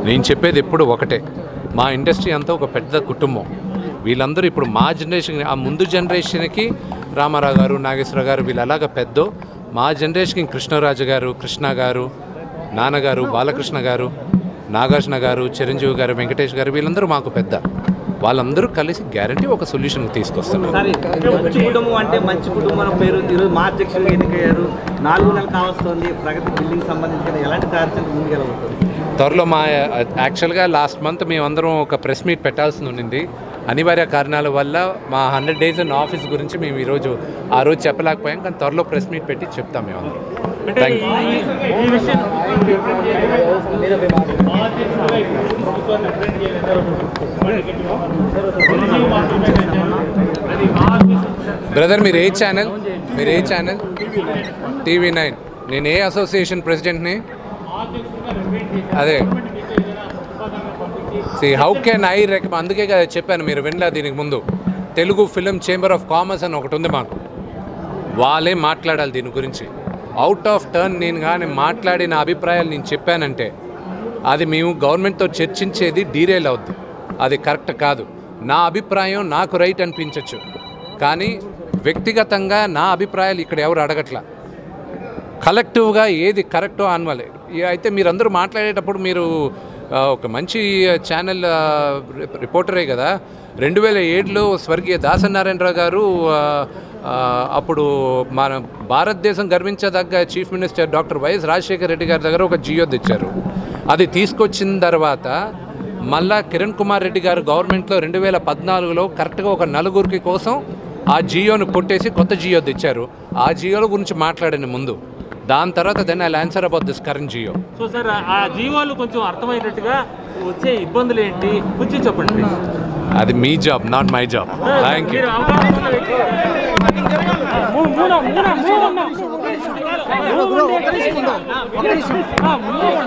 నేను చెప్పేది ఎప్పుడు ఒకటే మా ఇండస్ట్రీ అంతా ఒక పెద్ద కుటుంబం వీళ్ళందరూ ఇప్పుడు మా జనరేషన్ ఆ ముందు జనరేషన్కి రామారావు గారు నాగేశ్వరరావు గారు వీళ్ళు అలాగ పెద్ద మా జనరేషన్కి కృష్ణరాజు గారు కృష్ణ గారు నాన్నగారు బాలకృష్ణ గారు నాగార్జున గారు చిరంజీవి గారు వెంకటేష్ గారు వీళ్ళందరూ మాకు పెద్ద వాళ్ళందరూ కలిసి గ్యారంటీ ఒక సొల్యూషన్ తీసుకొస్తున్నారు సరే మంచి కుటుంబం అంటే మంచి కుటుంబం అని పేరు ఉంది. ఈరోజు మా అధ్యక్షులు ఎన్నికయ్యారు నాలుగు నెలలు కావస్తుంది ప్రగతి బిల్డింగ్ సంబంధించిన ఎలాంటి కార్యక్రమం ముందుకెళ్ళబోతుంది త్వరలో మా యాక్చువల్గా లాస్ట్ మంత్ మేమందరం ఒక ప్రెస్ మీట్ పెట్టాల్సి ఉండింది అనివార్య కారణాల వల్ల మా హండ్రెడ్ డేస్ ఇన్ ఆఫీస్ గురించి మేము ఈరోజు ఆ రోజు చెప్పలేకపోయాం కానీ త్వరలో ప్రెస్ మీట్ పెట్టి చెప్తాం మేమందరం థ్యాంక్ యూ బ్రదర్ మీరు ఏ ఛానల్ మీరు ఏ ఛానల్ టీవీ నైన్ నేను ఏ అసోసియేషన్ ప్రెసిడెంట్ని అదే సి హౌ కెన్ ఐ రెక్ అందుకే కదా చెప్పాను మీరు వినలే దీనికి ముందు Telugu film chamber of commerce అని ఒకటి ఉంది మాకు వాళ్ళే మాట్లాడాలి దీని గురించి అవుట్ ఆఫ్ టర్న్ నేను కానీ మాట్లాడిన అభిప్రాయాలు నేను చెప్పానంటే అది మేము గవర్నమెంట్తో చర్చించేది డీరేల్ అవుద్ది అది కరెక్ట్ కాదు నా అభిప్రాయం నాకు రైట్ అనిపించవచ్చు కానీ వ్యక్తిగతంగా నా అభిప్రాయాలు ఇక్కడ ఎవరు అడగట్లా కలెక్టివ్గా ఏది కరెక్టో అన్వాలి అయితే మీరందరూ మాట్లాడేటప్పుడు మీరు ఆ, ఒక మంచి ఛానల్ ఆ, రిప్- రిపోర్టరే కదా రెండు వేల ఏడులో స్వర్గీయ దాసనారాయణరావు గారు ఆ, ఆ, అప్పుడు మన భారతదేశం గర్వించదగ్గ chief minister doctor YS Rajasekhara Reddy గారి దగ్గర ఒక జియో తెచ్చారు అది తీసుకొచ్చిన తర్వాత మళ్ళా కిరణ్ కుమార్ రెడ్డి గారు గవర్నమెంట్లో రెండు వేల పద్నాలుగులో కరెక్ట్గా ఒక నలుగురికి కోసం ఆ జియోను కొట్టేసి కొత్త జియో తెచ్చారు ఆ జియోల గురించి మాట్లాడండి ముందు దాని తర్వాత then I answer about this current Jio so sir ఆ జీవాలు కొంచెం అర్థమయ్యేటట్టుగా వచ్చే ఇబ్బందులు ఏంటి కొంచెం చెప్పండి please. అది మీ job not my job thank you మీరు అవగాహన ఉన్న వ్యక్తి. మూ- మూన- మూన- మూన- మూన.